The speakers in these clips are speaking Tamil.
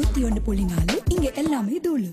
எண்பத்தி ஒன்று புள்ளி நாலு இங்க எல்லாமே தூளு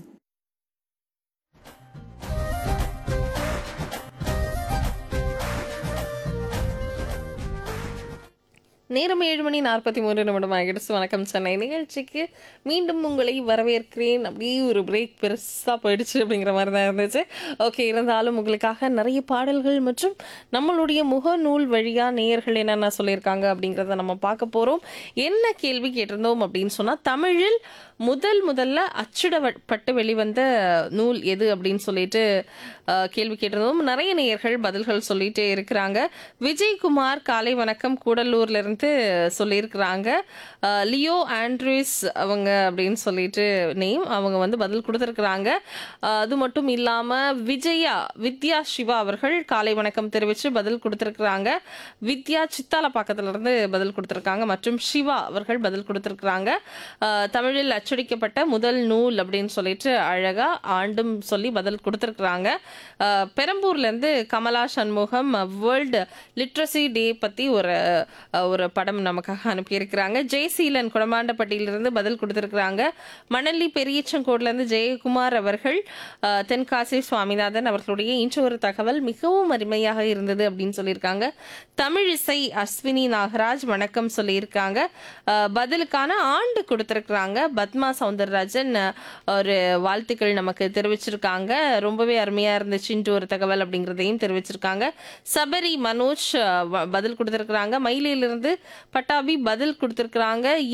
நேரம் ஏழு மணி நாற்பத்தி மூன்று நிமிடம் ஆகிடுச்சு வணக்கம் சென்னை நிகழ்ச்சிக்கு மீண்டும் உங்களை வரவேற்கிறேன் அப்படியே ஒரு பிரேக் பெருசாக போயிடுச்சு அப்படிங்கிற மாதிரி தான் இருந்துச்சு ஓகே இருந்தாலும் உங்களுக்காக நிறைய பாடல்கள் மற்றும் நம்மளுடைய முகநூல் வழியாக நேயர்கள் என்னென்ன சொல்லியிருக்காங்க அப்படிங்கிறத நம்ம பார்க்க போகிறோம் என்ன கேள்வி கேட்டிருந்தோம் அப்படின்னு சொன்னால் தமிழில் முதல் முதல்ல அச்சிடப்பட்டு வெளிவந்த நூல் எது அப்படின்னு சொல்லிட்டு அஹ், கேள்வி கேட்டிருந்தோம் நிறைய நேயர்கள் பதில்கள் சொல்லிட்டே இருக்கிறாங்க விஜயகுமார் காலை வணக்கம் கூடலூர்ல இருந்து சொல்லியிருக்கிறாங்க அஹ், லியோ ஆண்ட்ரூஸ் அவங்க அப்படின்னு சொல்லிட்டு நேம் அவங்க வந்து பதில் கொடுத்துருக்குறாங்க அஹ், அது மட்டும் இல்லாம விஜயா வித்யா சிவா அவர்கள் காலை வணக்கம் தெரிவித்து பதில் கொடுத்துருக்குறாங்க வித்யா சித்தாலப்பாக்கத்துல இருந்து பதில் கொடுத்துருக்காங்க மற்றும் சிவா அவர்கள் பதில் கொடுத்துருக்குறாங்க அஹ், தமிழில் அச்சடிக்கப்பட்ட முதல் நூல் அப்படின்னு சொல்லிட்டு அழகா ஆண்டும் சொல்லி பதில் கொடுத்துருக்குறாங்க அஹ், பெரம்பூர்ல இருந்து Kamala Shanmugam world literacy day பத்தி ஒரு அஹ், ஒரு படம் நமக்காக அனுப்பியிருக்கிறாங்க ஜெயசீலன் குடமாண்டப்பட்டியிலிருந்து பதில் கொடுத்துருக்குறாங்க மணலி பெரியச்சங்கோட்ல இருந்து ஜெயக்குமார் அவர்கள் அஹ், தென்காசி சுவாமிநாதன் அவர்களுடைய இன்று ஒரு தகவல் மிகவும் அருமையாக இருந்தது அப்படின்னு சொல்லியிருக்காங்க தமிழிசை அஸ்வினி நாகராஜ் வணக்கம் சொல்லியிருக்காங்க அஹ், பதிலுக்கான ஆண்டு கொடுத்துருக்குறாங்க பத்மா சவுந்தரராஜன் அஹ், ஒரு வாழ்த்துக்கள் நமக்கு தெரிவிச்சிருக்காங்க ரொம்பவே அருமையா இருந்துச்சு இன்று ஒரு தகவல் அப்படிங்கிறதையும் தெரிவிச்சிருக்காங்க சபரி மனோஜ் அஹ், வ- பதில் கொடுத்துருக்குறாங்க மயிலையிலிருந்து பட்டாபி பதில் கொடுத்துருக்குறாங்க